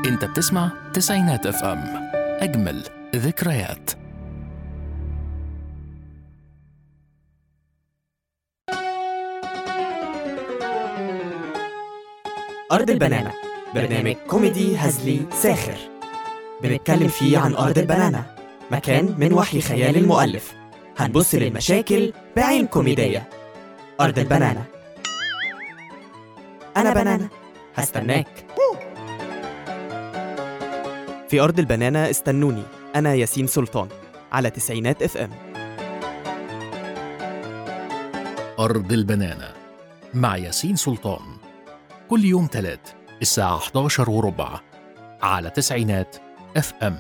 انت بتسمع تسعينات اف ام اجمل ذكريات أرض البنانة برنامج كوميدي هزلي ساخر بنتكلم فيه عن أرض البنانة مكان من وحي خيال المؤلف هنبص للمشاكل بعين كوميدية أرض البنانة أنا بنانة هستناك في أرض البنانة استنوني أنا ياسين سلطان على تسعينات اف ام أرض البنانة مع ياسين سلطان كل يوم تلات الساعة 11 وربع على تسعينات اف ام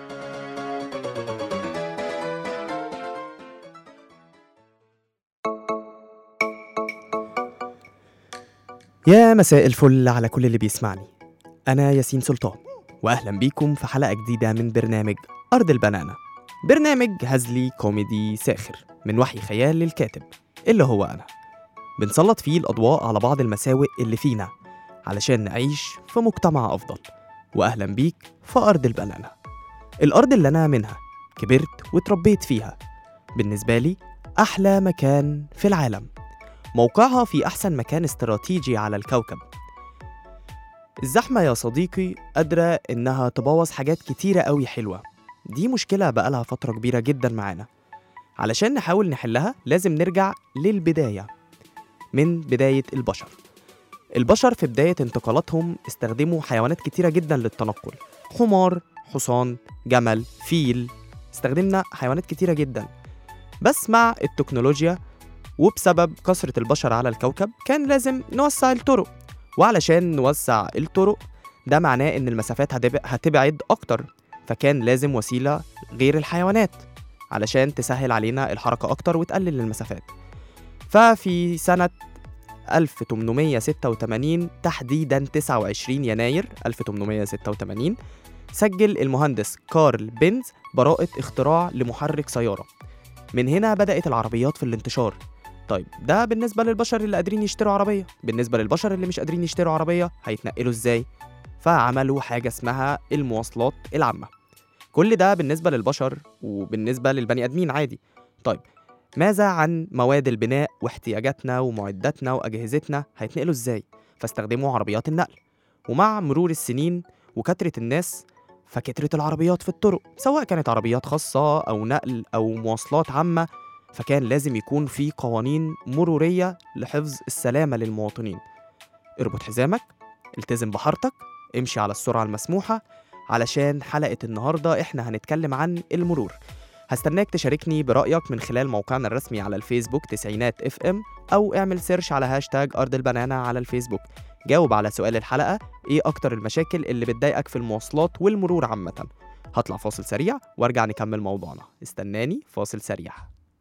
يا مساء الفل على كل اللي بيسمعني أنا ياسين سلطان وأهلا بيكم في حلقة جديدة من برنامج أرض البنانة برنامج هزلي كوميدي ساخر من وحي خيال للكاتب اللي هو أنا بنسلط فيه الأضواء على بعض المساوئ اللي فينا علشان نعيش في مجتمع أفضل وأهلا بيك في أرض البنانة الأرض اللي أنا منها كبرت واتربيت فيها بالنسبة لي أحلى مكان في العالم موقعها في أحسن مكان استراتيجي على الكوكب الزحمة يا صديقي قادرة إنها تبوظ حاجات كتيرة قوي حلوة دي مشكلة بقالها فترة كبيرة جدا معانا علشان نحاول نحلها لازم نرجع للبداية من بداية البشر البشر في بداية انتقالاتهم استخدموا حيوانات كتيرة جدا للتنقل حمار حصان جمل فيل استخدمنا حيوانات كتيرة جدا بس مع التكنولوجيا وبسبب كثرة البشر على الكوكب كان لازم نوسع الطرق وعلشان نوسع الطرق ده معناه إن المسافات هتب- هتبعد أكتر فكان لازم وسيلة غير الحيوانات علشان تسهل علينا الحركة أكتر وتقلل المسافات ففي سنة 1886 تحديدا 29 يناير 1886 سجل المهندس كارل بينز براءة اختراع لمحرك سيارة من هنا بدأت العربيات في الانتشار طيب ده بالنسبة للبشر اللي قادرين يشتروا عربية بالنسبة للبشر اللي مش قادرين يشتروا عربية هيتنقلوا ازاي فعملوا حاجة اسمها المواصلات العامة كل ده بالنسبة للبشر وبالنسبة للبني آدمين عادي طيب ماذا عن مواد البناء واحتياجاتنا ومعداتنا وأجهزتنا هيتنقلوا ازاي فاستخدموا عربيات النقل ومع مرور السنين وكثرة الناس فكترت العربيات في الطرق سواء كانت عربيات خاصة أو نقل أو مواصلات عامة فكان لازم يكون في قوانين مرورية لحفظ السلامة للمواطنين اربط حزامك التزم بحارتك امشي على السرعة المسموحة علشان حلقة النهاردة احنا هنتكلم عن المرور هستناك تشاركني برأيك من خلال موقعنا الرسمي على الفيسبوك تسعينات اف ام أو اعمل سيرش على هاشتاج أرض البنانة على الفيسبوك جاوب على سؤال الحلقة ايه أكتر المشاكل اللي بتضايقك في المواصلات والمرور عامة هطلع فاصل سريع وارجع نكمل موضوعنا استناني فاصل سريع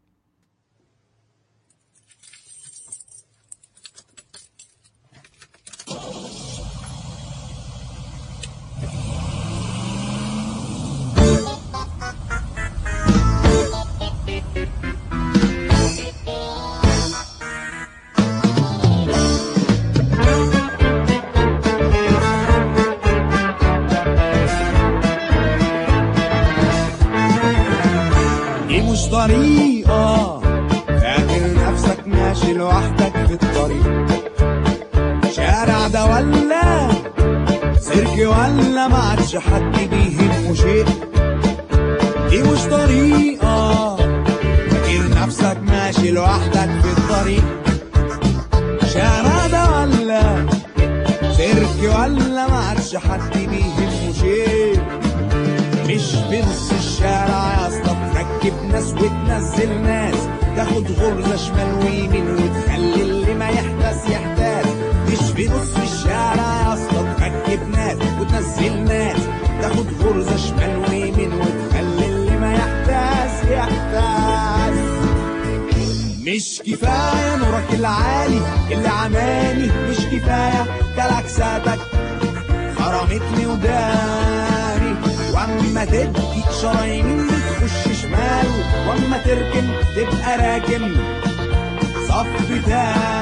دي مش طريقة فاكر نفسك ماشي لوحدك في الطريق شارع ده ولا سيرك ولا ما عادش حد بيهمه شيء دي مش طريقة فاكر نفسك ماشي لوحدك في الطريق شارع ده ولا سيرك ولا ما عادش حد بيهمه شيء مش بنص الشارع يا اسطى تركب ناس وتنزل ناس تاخد غرزه شمال ويمين وتخلي اللي ما يحتاس يحتاس مش بنص الشارع يا اسطى تركب ناس وتنزل ناس تاخد غرزه شمال ويمين وتخلي اللي ما يحتاس يحتاس مش كفاية نورك العالي اللي عماني مش كفاية كلاكساتك خرمتني وداني واما تدي اشاره يمين تخش شمال واما تركن تبقى راكن صف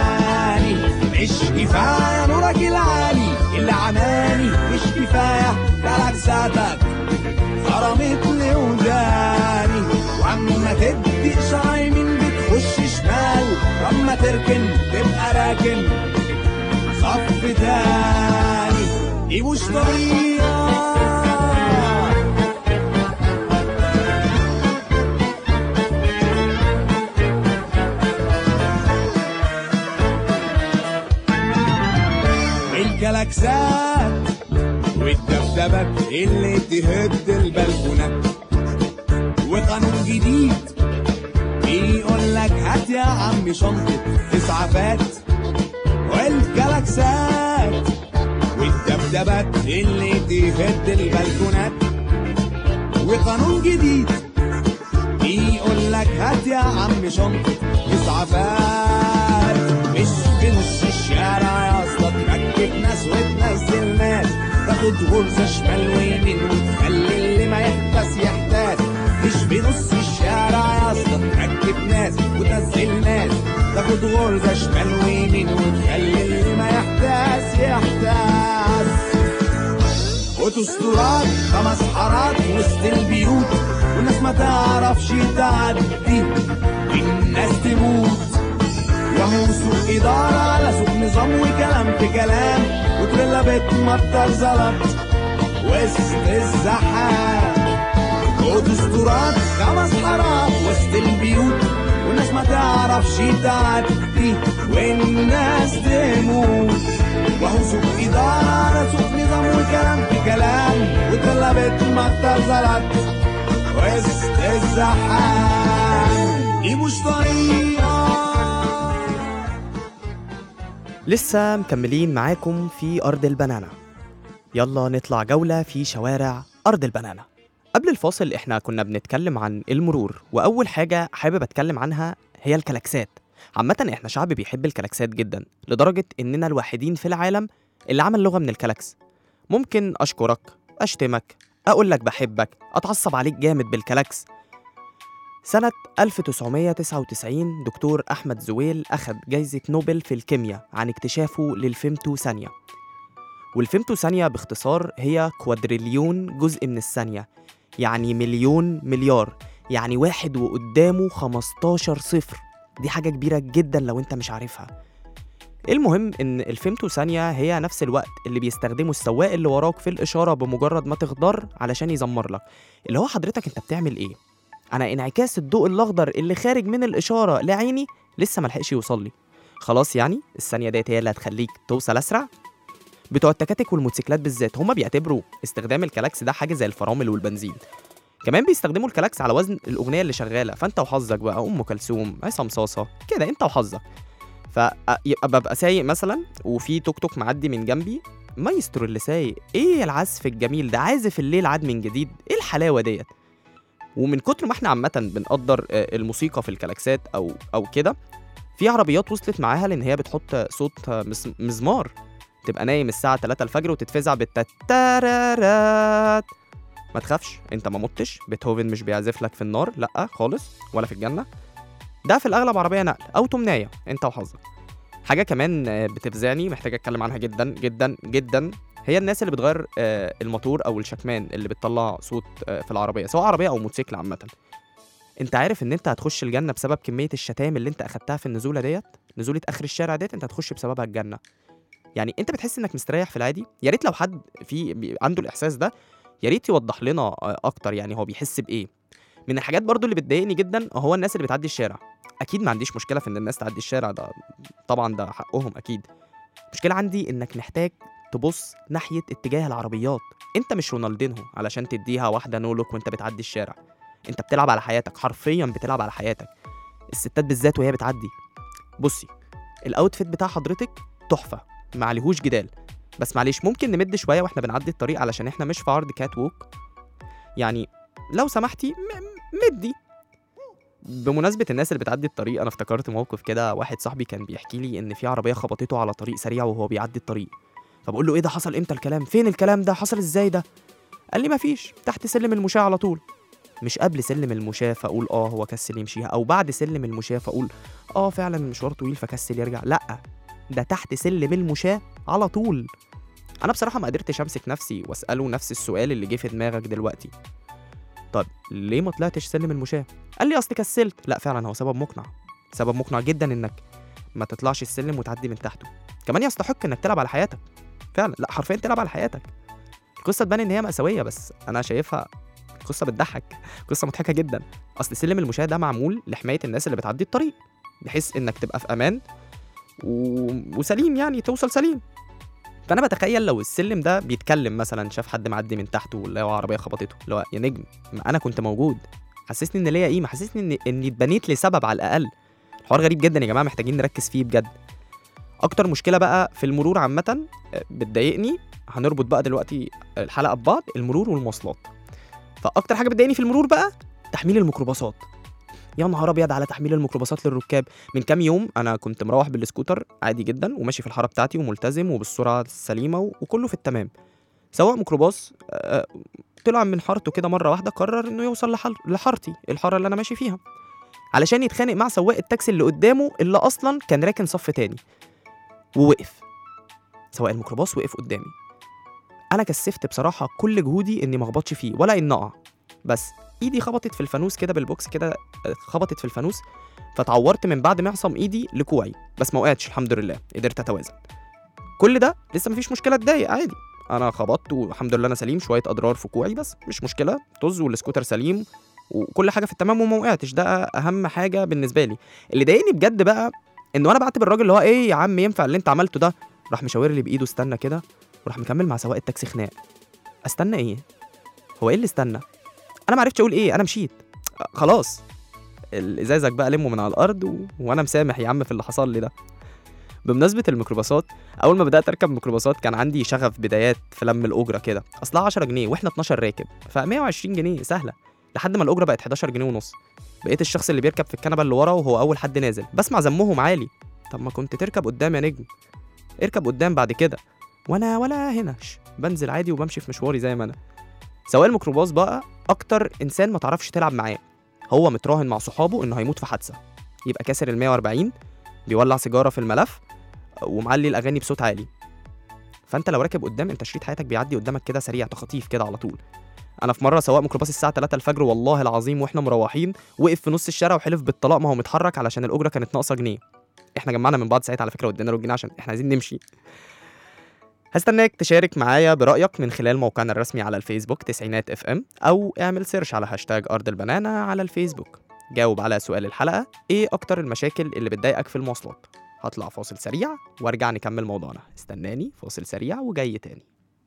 تاني مش كفايه نورك العالي اللي عماني مش كفايه ساعتك خرمت لي وداني واما تدي اشاره يمين بتخش شمال واما تركن تبقى راكن صف تاني دي مش طريقه الكلاكسات والدبدبات اللي تهد البلكونات وقانون جديد بيقول لك هات يا عم شنطة اسعافات والكلاكسات والدبدبات اللي تهد البلكونات وقانون جديد بيقول لك هات يا عم شنطة اسعافات مش في نص الشارع يا اسطى تركب ناس وتنزل ناس تاخد غرزة شمال ويمين وتخلي اللي ما يحبس يحتاس مش في نص الشارع يا اسطى تركب ناس وتنزل ناس تاخد غرزة شمال ويمين وتخلي اللي ما يحتاس يحتاس وتسترات خمس حارات وسط البيوت والناس ما تعرفش تعدي والناس تموت وهو سوق إدارة على سوق نظام وكلام في كلام وتريلا بتمطر زلط وسط الزحام ودستورات خمس حارات وسط البيوت والناس ما تعرفش تعدي والناس تموت وهو سوق إدارة على سوق نظام وكلام في كلام وتريلا بتمطر زلط وسط الزحام دي مش طريقة لسه مكملين معاكم في أرض البنانا يلا نطلع جولة في شوارع أرض البنانا قبل الفاصل احنا كنا بنتكلم عن المرور وأول حاجة حابب أتكلم عنها هي الكلاكسات عامة احنا شعب بيحب الكلاكسات جدا لدرجة إننا الوحيدين في العالم اللي عمل لغة من الكلاكس ممكن أشكرك أشتمك أقول لك بحبك أتعصب عليك جامد بالكلاكس سنة 1999 دكتور أحمد زويل أخذ جايزة نوبل في الكيمياء عن اكتشافه للفيمتو ثانية والفيمتو ثانية باختصار هي كوادريليون جزء من الثانية يعني مليون مليار يعني واحد وقدامه 15 صفر دي حاجة كبيرة جدا لو انت مش عارفها المهم ان الفيمتو ثانية هي نفس الوقت اللي بيستخدمه السواق اللي وراك في الإشارة بمجرد ما تخضر علشان يزمر لك اللي هو حضرتك انت بتعمل ايه انا انعكاس الضوء الاخضر اللي خارج من الاشاره لعيني لسه ملحقش يوصل لي خلاص يعني الثانيه ديت هي اللي هتخليك توصل اسرع بتوع التكاتك والموتوسيكلات بالذات هما بيعتبروا استخدام الكلاكس ده حاجه زي الفرامل والبنزين كمان بيستخدموا الكلاكس على وزن الاغنيه اللي شغاله فانت وحظك بقى ام كلثوم عصام صاصه كده انت وحظك فيبقى ببقى سايق مثلا وفي توك توك معدي من جنبي مايسترو اللي سايق ايه العزف الجميل ده عازف الليل عاد من جديد ايه الحلاوه ديت ومن كتر ما احنا عامه بنقدر آه، الموسيقى في الكلاكسات او او كده في عربيات وصلت معاها لان هي بتحط صوت آه، مس- مزمار تبقى نايم الساعه 3 الفجر وتتفزع بالتتارات ما تخافش انت ما متش بيتهوفن مش بيعزف لك في النار لا خالص ولا في الجنه ده في الاغلب عربيه نقل او تمنايه انت وحظك حاجه كمان آه، بتفزعني محتاج اتكلم عنها جدا جدا جدا هي الناس اللي بتغير آه، الموتور او الشكمان اللي بتطلع صوت آه، في العربيه سواء عربيه او موتوسيكل عامه انت عارف ان انت هتخش الجنه بسبب كميه الشتايم اللي انت اخدتها في النزوله ديت نزوله اخر الشارع ديت انت هتخش بسببها الجنه يعني انت بتحس انك مستريح في العادي يا ريت لو حد في بي- عنده الاحساس ده يا ريت يوضح لنا آه، اكتر يعني هو بيحس بايه من الحاجات برضو اللي بتضايقني جدا هو الناس اللي بتعدي الشارع اكيد ما عنديش مشكله في ان الناس تعدي الشارع ده طبعا ده حقهم اكيد المشكله عندي انك محتاج تبص ناحيه اتجاه العربيات انت مش رونالدينهو علشان تديها واحده نو لوك وانت بتعدي الشارع انت بتلعب على حياتك حرفيا بتلعب على حياتك الستات بالذات وهي بتعدي بصي الاوتفيت بتاع حضرتك تحفه ما عليهوش جدال بس معلش ممكن نمد شويه واحنا بنعدي الطريق علشان احنا مش في عرض كات ووك يعني لو سمحتي م- مدي بمناسبة الناس اللي بتعدي الطريق أنا افتكرت موقف كده واحد صاحبي كان بيحكي لي إن في عربية خبطته على طريق سريع وهو بيعدي الطريق فبقول له إيه ده حصل إمتى الكلام؟ فين الكلام ده؟ حصل إزاي ده؟ قال لي مفيش تحت سلم المشاة على طول مش قبل سلم المشاة فأقول آه هو كسل يمشيها أو بعد سلم المشاة فأقول آه فعلا المشوار طويل فكسل يرجع لأ ده تحت سلم المشاة على طول انا بصراحه ما قدرتش امسك نفسي واساله نفس السؤال اللي جه في دماغك دلوقتي طب ليه ما طلعتش سلم المشاة قال لي اصل كسلت لا فعلا هو سبب مقنع سبب مقنع جدا انك ما تطلعش السلم وتعدي من تحته كمان يستحق انك تلعب على حياتك فعلا لا حرفيا تلعب على حياتك القصه تبان ان هي مأساويه بس انا شايفها قصه بتضحك قصه مضحكه جدا اصل سلم المشاة ده معمول لحمايه الناس اللي بتعدي الطريق بحيث انك تبقى في امان و... وسليم يعني توصل سليم فانا بتخيل لو السلم ده بيتكلم مثلا شاف حد معدي من تحته ولا هو عربيه خبطته اللي هو يا نجم ما انا كنت موجود حسسني ان ليا قيمه حسسني ان اني اتبنيت لسبب على الاقل الحوار غريب جدا يا جماعه محتاجين نركز فيه بجد اكتر مشكله بقى في المرور عامه آه، بتضايقني هنربط بقى دلوقتي الحلقه ببعض المرور والمواصلات فاكتر حاجه بتضايقني في المرور بقى تحميل الميكروباصات يا نهار ابيض على تحميل الميكروباصات للركاب من كام يوم انا كنت مروح بالسكوتر عادي جدا وماشي في الحاره بتاعتي وملتزم وبالسرعه السليمه و- وكله في التمام سواق ميكروباص آه، طلع من حارته كده مره واحده قرر انه يوصل لحل... لحارتي الحاره اللي انا ماشي فيها علشان يتخانق مع سواق التاكسي اللي قدامه اللي اصلا كان راكن صف تاني ووقف سواق الميكروباص وقف قدامي انا كثفت بصراحه كل جهودي اني ما اخبطش فيه ولا اني اقع بس ايدي خبطت في الفانوس كده بالبوكس كده آه، خبطت في الفانوس فتعورت من بعد معصم ايدي لكوعي بس ما وقعتش الحمد لله قدرت اتوازن كل ده لسه مفيش مشكله اتضايق عادي انا خبطت والحمد لله انا سليم شويه اضرار في كوعي بس مش مشكله طز والسكوتر سليم وكل حاجه في التمام وما وقعتش ده اهم حاجه بالنسبه لي اللي ضايقني بجد بقى انه انا بعتبر الراجل اللي هو ايه يا عم ينفع اللي انت عملته ده راح مشاور لي بايده استنى كده وراح مكمل مع سواق التاكسي خناق استنى ايه هو ايه اللي استنى انا ما عرفتش اقول ايه انا مشيت آه، خلاص الازازك بقى لمه من على الارض و... وانا مسامح يا عم في اللي حصل لي ده بمناسبة الميكروباصات أول ما بدأت أركب ميكروباصات كان عندي شغف بدايات في لم الأجرة كده أصلها 10 جنيه وإحنا 12 راكب ف 120 جنيه سهلة لحد ما الأجرة بقت 11 جنيه ونص بقيت الشخص اللي بيركب في الكنبة اللي ورا وهو أول حد نازل بسمع ذمهم عالي طب ما كنت تركب قدام يا نجم اركب قدام بعد كده وأنا ولا هناش بنزل عادي وبمشي في مشواري زي ما أنا سواق الميكروباص بقى أكتر إنسان ما تعرفش تلعب معاه هو متراهن مع صحابه إنه هيموت في حادثة يبقى كاسر ال 140 بيولع سيجارة في الملف ومعلي الاغاني بصوت عالي فانت لو راكب قدام انت شريط حياتك بيعدي قدامك كده سريع تخطيف كده على طول انا في مره سواق ميكروباص الساعه 3 الفجر والله العظيم واحنا مروحين وقف في نص الشارع وحلف بالطلاق ما هو متحرك علشان الاجره كانت ناقصه جنيه احنا جمعنا من بعض ساعتها على فكره وادينا له الجنيه عشان احنا عايزين نمشي هستناك تشارك معايا برأيك من خلال موقعنا الرسمي على الفيسبوك تسعينات اف ام او اعمل سيرش على هاشتاج ارض البنانة على الفيسبوك جاوب على سؤال الحلقة ايه اكتر المشاكل اللي بتضايقك في المواصلات هطلع فاصل سريع وارجع نكمل موضوعنا استناني فاصل سريع وجاي تاني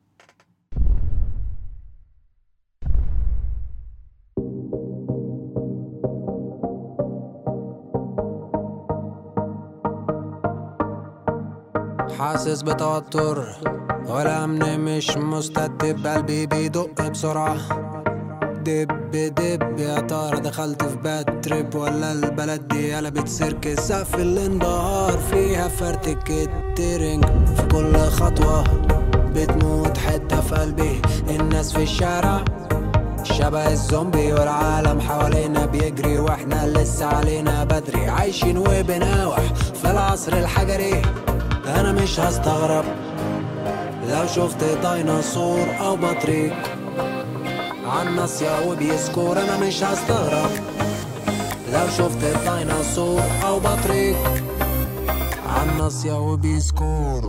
حاسس بتوتر والأمن مش مستتب قلبي بيدق بسرعة دب دب يا ترى دخلت في باد تريب ولا البلد دي قلبت سيرك سقف الانبهار فيها فرتك الترنج في كل خطوة بتموت حتة في قلبي الناس في الشارع شبه الزومبي والعالم حوالينا بيجري واحنا لسه علينا بدري عايشين وبناوح في العصر الحجري انا مش هستغرب لو شفت ديناصور او بطريق عالناصية وبيسكور انا مش هستغرب لو شفت ديناصور او بطريق عالناصية وبيسكور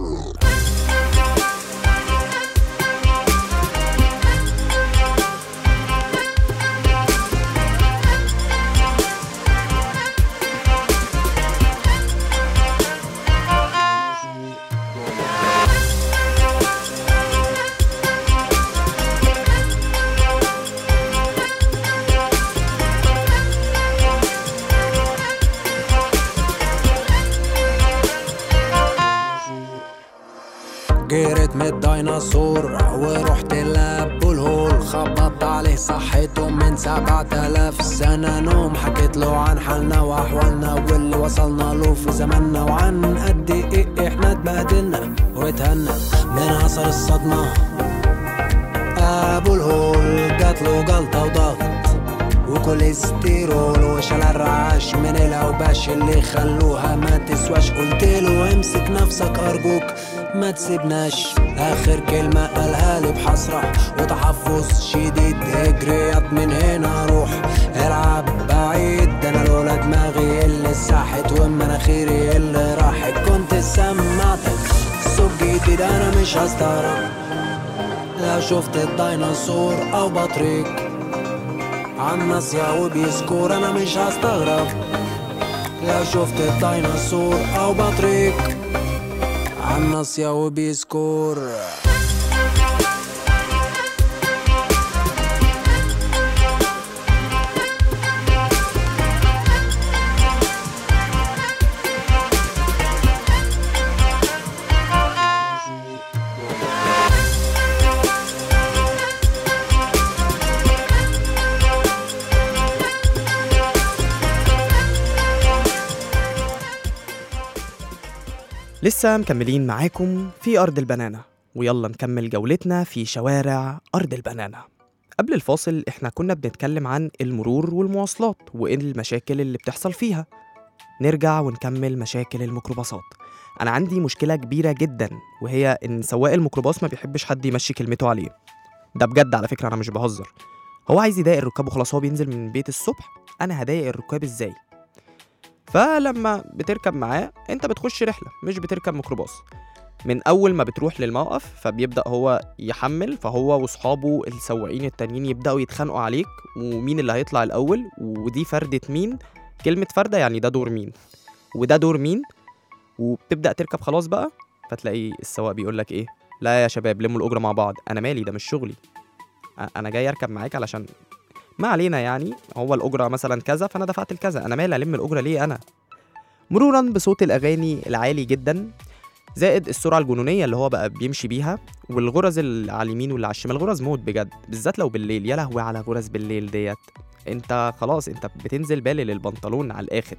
جريت من الديناصور ورحت لابو الهول خبطت عليه صحيته من سبعة آلاف سنة نوم حكيت له عن حالنا وأحوالنا واللي وصلنا له في زماننا وعن قد إيه إحنا اتبهدلنا واتهنا من أثر الصدمة أبو الهول جات له جلطة وضغط وكوليسترول وشال الرعاش من الاوباش اللي خلوها ما تسواش قلت له امسك نفسك ارجوك ما تسيبناش اخر كلمة قالها لي بحسرة وتحفظ شديد اجريات من هنا روح العب بعيد ده انا لولا دماغي اللي ساحت ومناخيري اللي راحت كنت سمعتك صوت جديد انا مش هستغرب لو شفت الديناصور او بطريق عالناصية وبيسكور انا مش هستغرب لو شفت الديناصور او بطريق عالناصية وبيسكور لسه مكملين معاكم في أرض البنانة ويلا نكمل جولتنا في شوارع أرض البنانة قبل الفاصل احنا كنا بنتكلم عن المرور والمواصلات وايه المشاكل اللي بتحصل فيها نرجع ونكمل مشاكل الميكروباصات انا عندي مشكلة كبيرة جدا وهي ان سواق الميكروباص ما بيحبش حد يمشي كلمته عليه ده بجد على فكرة انا مش بهزر هو عايز يضايق الركاب وخلاص هو بينزل من البيت الصبح انا هضايق الركاب ازاي فلما بتركب معاه انت بتخش رحله مش بتركب ميكروباص من اول ما بتروح للموقف فبيبدا هو يحمل فهو واصحابه السواقين التانيين يبداوا يتخانقوا عليك ومين اللي هيطلع الاول ودي فردة مين كلمة فردة يعني ده دور مين وده دور مين وبتبدا تركب خلاص بقى فتلاقي السواق بيقول لك ايه لا يا شباب لموا الاجره مع بعض انا مالي ده مش شغلي أ- انا جاي اركب معاك علشان ما علينا يعني هو الاجره مثلا كذا فانا دفعت الكذا انا مالي الم الاجره ليه انا مرورا بصوت الاغاني العالي جدا زائد السرعه الجنونيه اللي هو بقى بيمشي بيها والغرز اللي على اليمين واللي على الشمال غرز موت بجد بالذات لو بالليل يا لهوي على غرز بالليل ديت انت خلاص انت بتنزل بالي للبنطلون على الاخر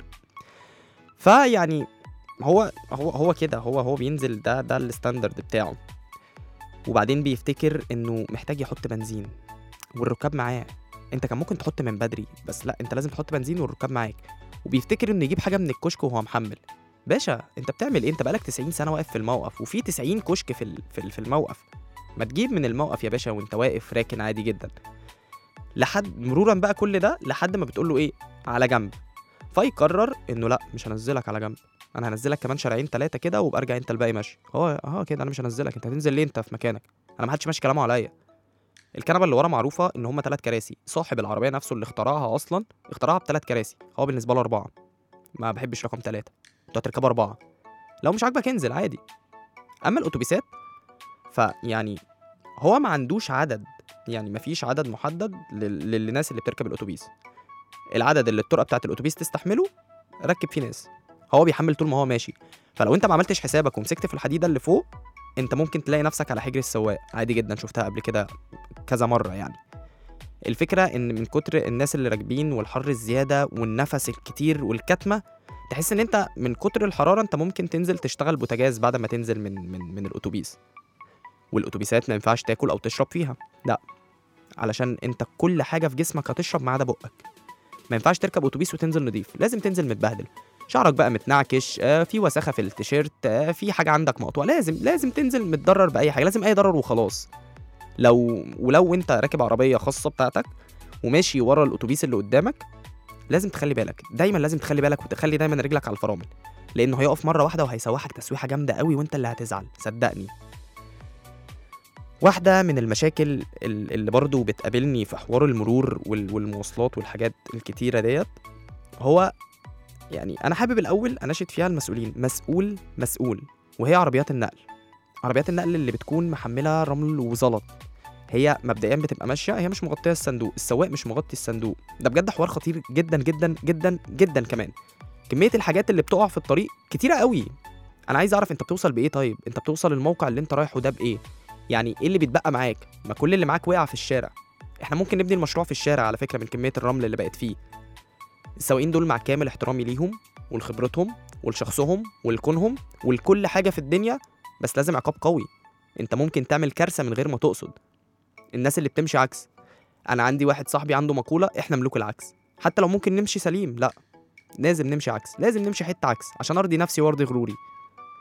فيعني هو هو هو كده هو هو بينزل ده ده الستاندرد بتاعه وبعدين بيفتكر انه محتاج يحط بنزين والركاب معاه انت كان ممكن تحط من بدري بس لا انت لازم تحط بنزين والركاب معاك وبيفتكر انه يجيب حاجه من الكشك وهو محمل باشا انت بتعمل ايه انت بقالك 90 سنه واقف في الموقف وفي 90 كشك في ال- في ال- في الموقف ما تجيب من الموقف يا باشا وانت واقف راكن عادي جدا لحد مرورا بقى كل ده لحد ما بتقول له ايه على جنب فيقرر انه لا مش هنزلك على جنب انا هنزلك كمان شارعين ثلاثه كده وابقى ارجع انت الباقي ماشي اه اه كده انا مش هنزلك انت هتنزل ليه انت في مكانك انا ما حدش ماشي كلامه عليا الكنبه اللي ورا معروفه ان هم ثلاث كراسي صاحب العربيه نفسه اللي اخترعها اصلا اخترعها بثلاث كراسي هو بالنسبه له اربعه ما بحبش رقم ثلاثة انتوا هتركبوا اربعه لو مش عاجبك انزل عادي اما الاتوبيسات فيعني هو ما عندوش عدد يعني ما فيش عدد محدد لل- للناس اللي بتركب الاتوبيس العدد اللي الطرقه بتاعت الاتوبيس تستحمله ركب فيه ناس هو بيحمل طول ما هو ماشي فلو انت ما عملتش حسابك ومسكت في الحديده اللي فوق انت ممكن تلاقي نفسك على حجر السواق عادي جدا شفتها قبل كده كذا مره يعني الفكره ان من كتر الناس اللي راكبين والحر الزياده والنفس الكتير والكتمه تحس ان انت من كتر الحراره انت ممكن تنزل تشتغل بوتاجاز بعد ما تنزل من من من الاتوبيس والاتوبيسات ما ينفعش تاكل او تشرب فيها لا علشان انت كل حاجه في جسمك هتشرب ما عدا بقك ما ينفعش تركب اتوبيس وتنزل نضيف لازم تنزل متبهدل شعرك بقى متنعكش آه، في وساخه في التيشيرت آه، في حاجه عندك مقطوعه لازم لازم تنزل متضرر باي حاجه لازم اي ضرر وخلاص لو ولو انت راكب عربيه خاصه بتاعتك وماشي ورا الاتوبيس اللي قدامك لازم تخلي بالك دايما لازم تخلي بالك وتخلي دايما رجلك على الفرامل لانه هيقف مره واحده وهيسوحك تسويحه جامده قوي وانت اللي هتزعل صدقني واحدة من المشاكل ال- اللي برضو بتقابلني في حوار المرور وال- والمواصلات والحاجات الكتيرة ديت هو يعني أنا حابب الأول أناشد فيها المسؤولين مسؤول مسؤول وهي عربيات النقل عربيات النقل اللي بتكون محملة رمل وزلط هي مبدئيا بتبقى ماشية هي مش مغطية الصندوق السواق مش مغطي الصندوق ده بجد حوار خطير جدا جدا جدا جدا كمان كمية الحاجات اللي بتقع في الطريق كتيرة قوي أنا عايز أعرف أنت بتوصل بإيه طيب أنت بتوصل الموقع اللي أنت رايحه ده بإيه يعني ايه اللي بيتبقى معاك ما كل اللي معاك وقع في الشارع احنا ممكن نبني المشروع في الشارع على فكره من كميه الرمل اللي بقت فيه السواقين دول مع كامل احترامي ليهم ولخبرتهم ولشخصهم ولكونهم ولكل حاجه في الدنيا بس لازم عقاب قوي انت ممكن تعمل كارثه من غير ما تقصد الناس اللي بتمشي عكس انا عندي واحد صاحبي عنده مقوله احنا ملوك العكس حتى لو ممكن نمشي سليم لا لازم نمشي عكس لازم نمشي حته عكس عشان ارضي نفسي وارضي غروري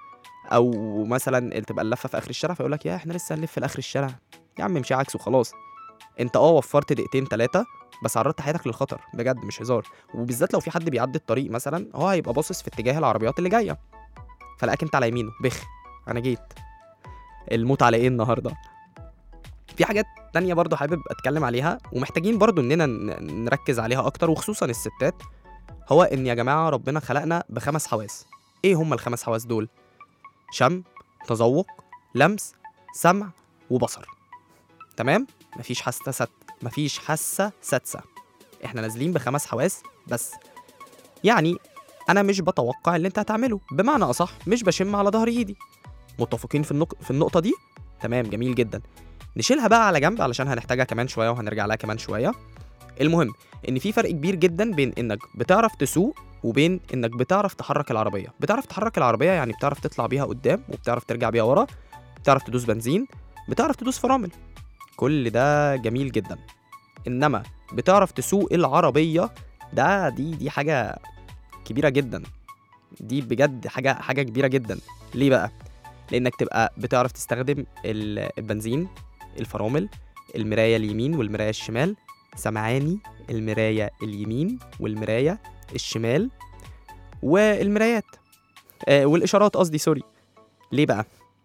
او مثلا تبقى اللفه في اخر الشارع فيقول لك يا احنا لسه هنلف في اخر الشارع يا عم امشي عكس وخلاص انت اه وفرت دقيقتين ثلاثه بس عرضت حياتك للخطر بجد مش هزار وبالذات لو في حد بيعدي الطريق مثلا هو هيبقى باصص في اتجاه العربيات اللي جايه فلاقيك انت على يمينه بخ انا جيت الموت على ايه النهارده في حاجات تانية برضو حابب اتكلم عليها ومحتاجين برضو اننا ن- نركز عليها اكتر وخصوصا الستات هو ان يا جماعه ربنا خلقنا بخمس حواس ايه هم الخمس حواس دول شم تذوق لمس سمع وبصر تمام مفيش حاسه ست مفيش حاسه سادسه احنا نازلين بخمس حواس بس يعني انا مش بتوقع اللي انت هتعمله بمعنى اصح مش بشم على ظهر ايدي متفقين في النق... في النقطه دي تمام جميل جدا نشيلها بقى على جنب علشان هنحتاجها كمان شويه وهنرجع لها كمان شويه المهم ان في فرق كبير جدا بين انك بتعرف تسوق وبين انك بتعرف تحرك العربيه بتعرف تحرك العربيه يعني بتعرف تطلع بيها قدام وبتعرف ترجع بيها ورا بتعرف تدوس بنزين بتعرف تدوس فرامل كل ده جميل جدا انما بتعرف تسوق العربيه ده دي دي حاجه كبيره جدا دي بجد حاجه حاجه كبيره جدا ليه بقى لانك تبقى بتعرف تستخدم ال- البنزين الفرامل المرايه اليمين والمرايه الشمال سمعاني المرايه اليمين والمرايه الشمال والمرايات آه والاشارات قصدي سوري ليه بقى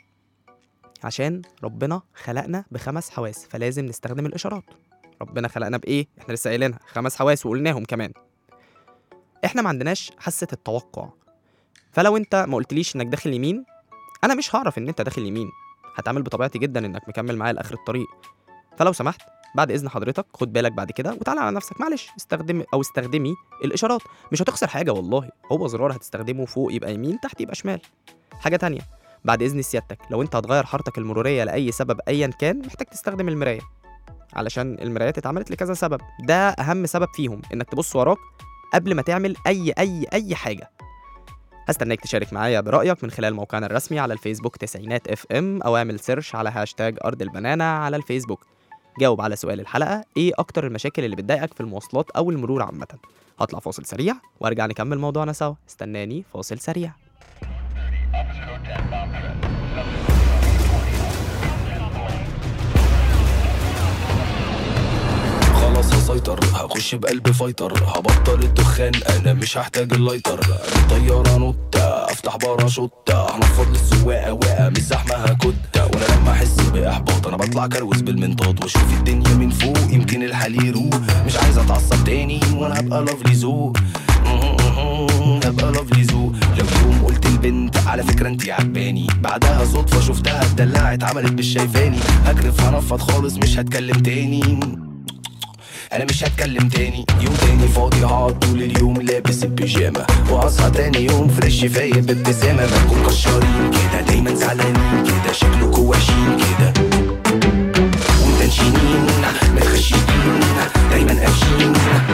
عشان ربنا خلقنا بخمس حواس فلازم نستخدم الاشارات ربنا خلقنا بايه احنا لسه قايلينها خمس حواس وقلناهم كمان احنا ما عندناش حاسه التوقع فلو انت ما قلتليش انك داخل يمين انا مش هعرف ان انت داخل يمين هتعامل بطبيعتي جدا انك مكمل معايا لاخر الطريق فلو سمحت بعد اذن حضرتك خد بالك بعد كده وتعالى على نفسك معلش استخدم او استخدمي الاشارات مش هتخسر حاجه والله هو زرار هتستخدمه فوق يبقى يمين تحت يبقى شمال حاجه تانية بعد اذن سيادتك لو انت هتغير حارتك المروريه لاي سبب ايا كان محتاج تستخدم المرايه علشان المرايات اتعملت لكذا سبب ده اهم سبب فيهم انك تبص وراك قبل ما تعمل اي اي اي حاجه هستناك تشارك معايا برأيك من خلال موقعنا الرسمي على الفيسبوك تسعينات اف ام او اعمل سيرش على هاشتاج ارض البنانا على الفيسبوك جاوب على سؤال الحلقة ايه اكتر المشاكل اللي بتضايقك في المواصلات او المرور عامة هطلع فاصل سريع وارجع نكمل موضوعنا سوا استناني فاصل سريع خلاص هسيطر هخش بقلب فايتر هبطل الدخان انا مش هحتاج اللايتر الطيارة نوتة افتح باراشوتة هنفض للسواقة واقع مش زحمة هكتة وانا لما احس باحباط انا بطلع كروز بالمنطاد واشوف الدنيا من فوق يمكن الحال يروق مش عايز اتعصب تاني وانا هبقى لافلي زو هبقى لافلي زو لو يوم قلت البنت على فكرة انتي عجباني بعدها صدفة شفتها اتدلعت عملت مش شايفاني هجرف هنفض خالص مش هتكلم تاني انا مش هتكلم تاني يوم تاني فاضي هقعد طول اليوم لابس البيجامه واصحى تاني يوم فريش فايق بابتسامه بنكون كشارين كده دايما زعلانين كده شكلكوا وحشين كده ومتنشنين متخشبين دايما قافشين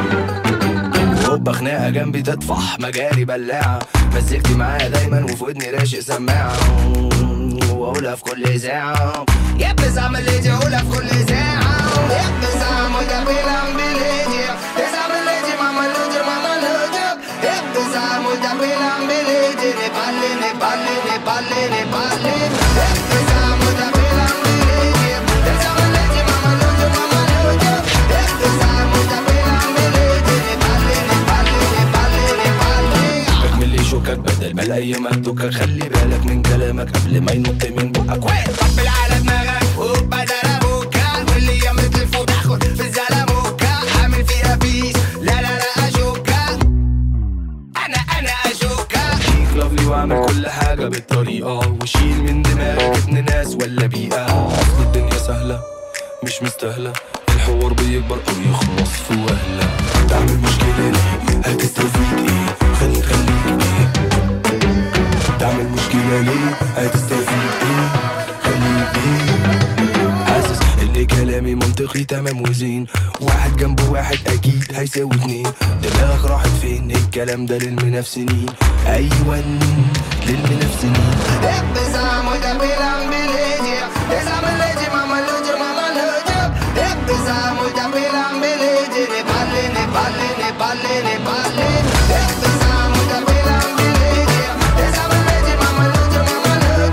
هوبا خناقه جنبي تطفح مجاري بلاعه مزجتي معايا دايما وفي ودني راشق سماعه واقولها في كل اذاعه يا بزعم اللي دي اقولها في كل اذاعه يا بزعم وده بيلعب بليدي بزعم اللي دي ماما لودي ماما لودي يا بزعم وده بيلعب بليدي نبالي نبالي نبالي نبالي يا بزعم وده بيلعب بليدي بزعم اللي دي ماما لودي ماما لودي يا بزعم وده بيلعب بليدي نبالي نبالي نبالي نبالي اكمل لي شوكك بدل ما الايام هتدوكك خلي بالك من كلامك قبل ما ينط من بقك وين طبل على دماغك وبدل ابوكا واللي يمت الفوق تاخد في الزلموكا عامل فيها بيس لا لا لا اشوكا انا انا اشوكا شيك لافلي واعمل كل حاجه بالطريقه وشيل من دماغك ابن ناس ولا بيئه اصل الدنيا سهله مش مستاهله الحوار بيكبر او يخلص في وهله تعمل مشكله ليه هتستفيد ايه خلي خليك ايه تعمل مشكله ليه هتستفيد ايه خليك ايه حاسس ان كلامي منطقي تمام وزين واحد جنب واحد اكيد هيساوي اتنين دماغك راحت فين الكلام ده للمنافسين ايوه للمنافسين ابزام وده بيلعب بليدي ابزام الليدي ماما لودي ماما لودي ابزام وده بيلعب بليدي نبالي نبالي نبالي نبالي ابزام وده بيلعب بليدي ابزام الليدي ماما لودي ماما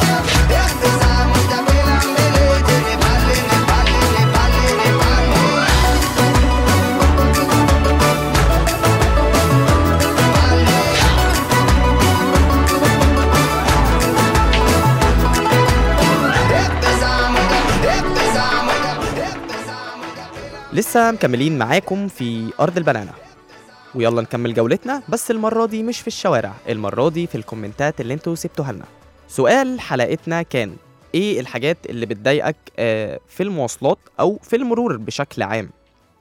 لسه مكملين معاكم في أرض البنانة ويلا نكمل جولتنا بس المرة دي مش في الشوارع المرة دي في الكومنتات اللي انتوا سبتوها لنا سؤال حلقتنا كان ايه الحاجات اللي بتضايقك آه، في المواصلات او في المرور بشكل عام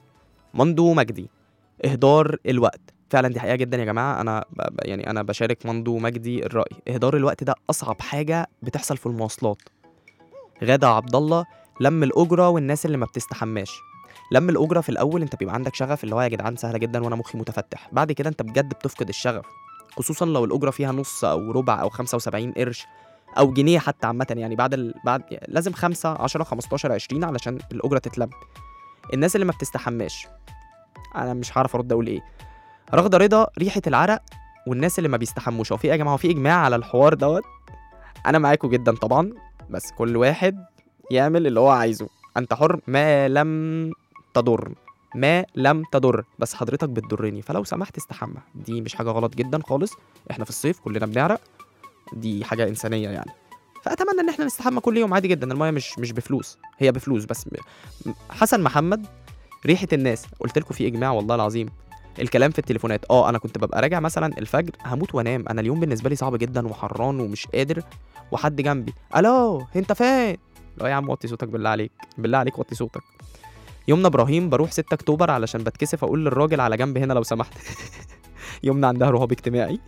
مندو مجدي اهدار الوقت فعلا دي حقيقه جدا يا جماعه انا ب... ب- يعني انا بشارك مندو مجدي الراي اهدار الوقت ده اصعب حاجه بتحصل في المواصلات غاده عبد الله لم الاجره والناس اللي ما بتستحماش لم الاجره في الاول انت بيبقى عندك شغف اللي هو يا جدعان سهله جدا وانا مخي متفتح بعد كده انت بجد بتفقد الشغف خصوصا لو الاجره فيها نص او ربع او 75 قرش او جنيه حتى عامه يعني بعد ال... بعد يعني لازم 5 10 15 20 علشان الاجره تتلم الناس اللي ما بتستحماش انا مش هعرف ارد اقول ايه رغده رضا ريحه العرق والناس اللي ما بيستحموش هو في إيه يا جماعه هو في اجماع على الحوار دوت انا معاكم جدا طبعا بس كل واحد يعمل اللي هو عايزه انت حر ما لم تضر ما لم تضر بس حضرتك بتضرني فلو سمحت استحمى دي مش حاجه غلط جدا خالص احنا في الصيف كلنا بنعرق دي حاجه انسانيه يعني فاتمنى ان احنا نستحمى كل يوم عادي جدا المايه مش مش بفلوس هي بفلوس بس م- م- حسن محمد ريحه الناس قلت لكم في اجماع والله العظيم الكلام في التليفونات اه انا كنت ببقى راجع مثلا الفجر هموت وانام انا اليوم بالنسبه لي صعب جدا وحران ومش قادر وحد جنبي الو انت فين لا يا عم وطي صوتك بالله عليك بالله عليك وطي صوتك يومنا ابراهيم بروح 6 اكتوبر علشان بتكسف اقول للراجل على جنب هنا لو سمحت يومنا عندها رهاب اجتماعي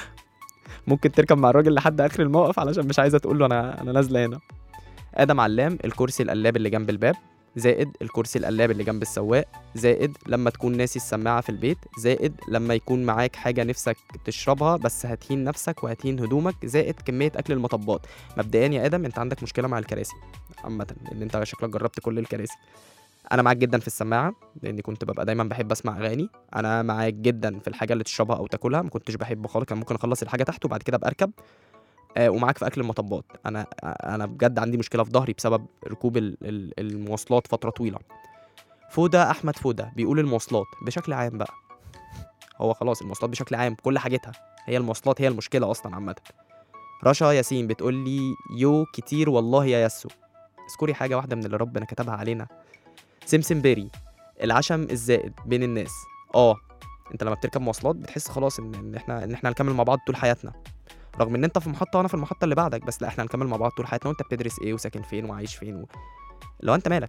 ممكن تركب مع الراجل لحد اخر الموقف علشان مش عايزه تقول له انا انا نازله هنا ادم علام الكرسي القلاب اللي جنب الباب زائد الكرسي القلاب اللي جنب السواق زائد لما تكون ناسي السماعه في البيت زائد لما يكون معاك حاجه نفسك تشربها بس هتهين نفسك وهتهين هدومك زائد كميه اكل المطبات مبدئيا يا ادم انت عندك مشكله مع الكراسي عامه لان انت شكلك جربت كل الكراسي انا معاك جدا في السماعه لاني كنت ببقى دايما بحب اسمع اغاني انا معاك جدا في الحاجه اللي تشربها او تاكلها ما كنتش بحب خالص كان ممكن اخلص الحاجه تحت وبعد كده ابقى اركب آه ومعاك في اكل المطبات انا انا بجد عندي مشكله في ظهري بسبب ركوب ال- ال- المواصلات فتره طويله فوده احمد فوده بيقول المواصلات بشكل عام بقى هو خلاص المواصلات بشكل عام كل حاجتها هي المواصلات هي المشكله اصلا عامه رشا ياسين بتقول لي يو كتير والله يا ياسو اذكري حاجه واحده من اللي ربنا كتبها علينا سمسم بيري العشم الزائد بين الناس اه انت لما بتركب مواصلات بتحس خلاص ان ان احنا ان احنا هنكمل مع بعض طول حياتنا رغم ان انت في محطه وانا في المحطه اللي بعدك بس لا احنا هنكمل مع بعض طول حياتنا وانت بتدرس ايه وساكن فين وعايش فين و... لو انت مالك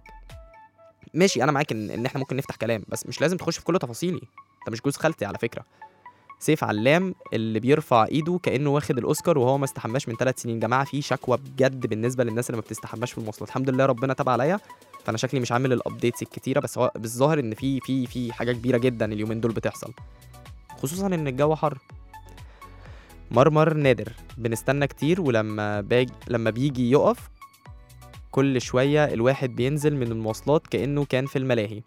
ماشي انا معاك ان, ان احنا ممكن نفتح كلام بس مش لازم تخش في كل تفاصيلي انت مش جوز خالتي على فكره سيف علام اللي بيرفع ايده كانه واخد الاوسكار وهو ما استحماش من ثلاث سنين جماعه في شكوى بجد بالنسبه للناس اللي ما بتستحماش في المواصلات الحمد لله ربنا تاب عليا فانا شكلي مش عامل الابديتس الكتيره بس هو بالظاهر ان في في في حاجه كبيره جدا اليومين دول بتحصل خصوصا ان الجو حر مرمر نادر بنستنى كتير ولما باجي لما بيجي يقف كل شويه الواحد بينزل من المواصلات كانه كان في الملاهي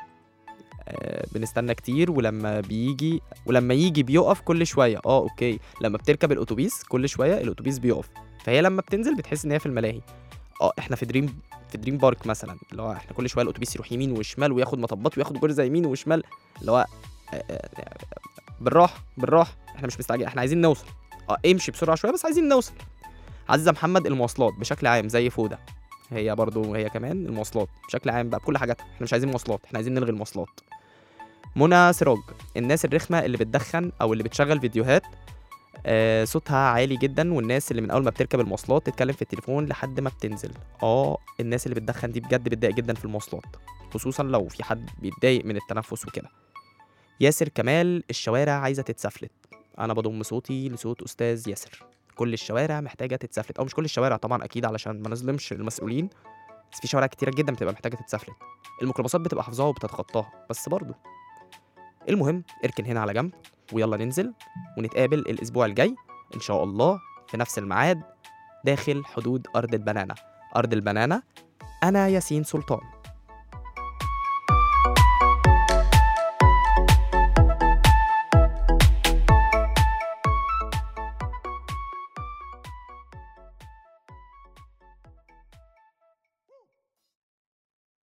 آه، بنستنى كتير ولما بيجي ولما يجي بيقف كل شويه اه اوكي لما بتركب الاتوبيس كل شويه الاتوبيس بيقف فهي لما بتنزل بتحس ان هي في الملاهي اه احنا في دريم في دريم بارك مثلا اللي هو احنا كل شويه الاتوبيس يروح يمين وشمال وياخد مطبات وياخد جرزه يمين وشمال اللي هو آه، آه، بالراحه بالراحه احنا مش مستعجلين احنا عايزين نوصل اه امشي بسرعه شويه بس عايزين نوصل عزه محمد المواصلات بشكل عام زي فوده هي برضو هي كمان المواصلات بشكل عام بقى بكل حاجاتها احنا مش عايزين مواصلات احنا عايزين نلغي المواصلات منى سراج الناس الرخمه اللي بتدخن او اللي بتشغل فيديوهات آه صوتها عالي جدا والناس اللي من اول ما بتركب المواصلات تتكلم في التليفون لحد ما بتنزل اه الناس اللي بتدخن دي بجد بتضايق جدا في المواصلات خصوصا لو في حد بيتضايق من التنفس وكده ياسر كمال الشوارع عايزه تتسفلت انا بضم صوتي لصوت استاذ ياسر كل الشوارع محتاجه تتسفلت او مش كل الشوارع طبعا اكيد علشان ما نظلمش المسؤولين بس في شوارع كتيره جدا بتبقى محتاجه تتسفلت الميكروباصات بتبقى حافظاها وبتتخطاها بس برضه المهم اركن هنا على جنب ويلا ننزل ونتقابل الاسبوع الجاي ان شاء الله في نفس الميعاد داخل حدود ارض البنانه ارض البنانه انا ياسين سلطان